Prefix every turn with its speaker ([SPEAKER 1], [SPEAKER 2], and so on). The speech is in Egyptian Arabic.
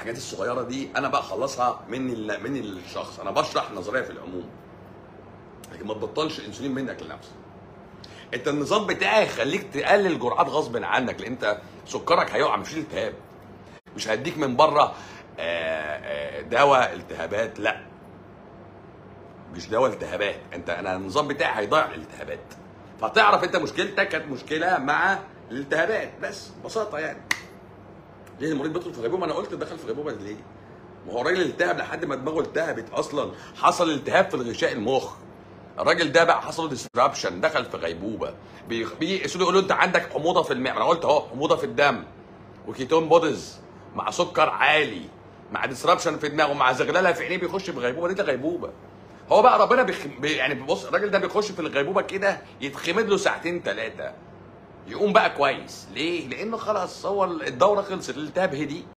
[SPEAKER 1] الحاجات الصغيره دي انا بقى اخلصها من ال... من الشخص انا بشرح نظريه في العموم لكن ما تبطلش الانسولين منك لنفسك انت النظام بتاعي يخليك تقلل جرعات غصب عنك لان انت سكرك هيقع مفيش التهاب مش هديك من بره آه، آه، دواء التهابات لا مش دواء التهابات انت انا النظام بتاعي هيضيع الالتهابات فتعرف انت مشكلتك كانت مشكله مع الالتهابات بس ببساطه يعني ليه المريض بيدخل في غيبوبه انا قلت دخل في غيبوبه ليه ما هو الراجل التهب لحد ما دماغه التهبت اصلا حصل التهاب في الغشاء المخ الراجل ده بقى حصل ديسربشن دخل في غيبوبه بي- بيقيسوا له يقولوا انت عندك حموضه في المعده انا قلت اهو حموضه في الدم وكيتون بوديز مع سكر عالي مع ديسربشن في دماغه مع زغلله في عينيه بيخش في غيبوبه دي ده غيبوبه هو بقى ربنا بيخ... بي... يعني بص الراجل ده بيخش في الغيبوبه كده يتخمد له ساعتين ثلاثه يقوم بقى كويس ليه؟ لانه خلاص هو الدوره خلصت الالتهاب هدي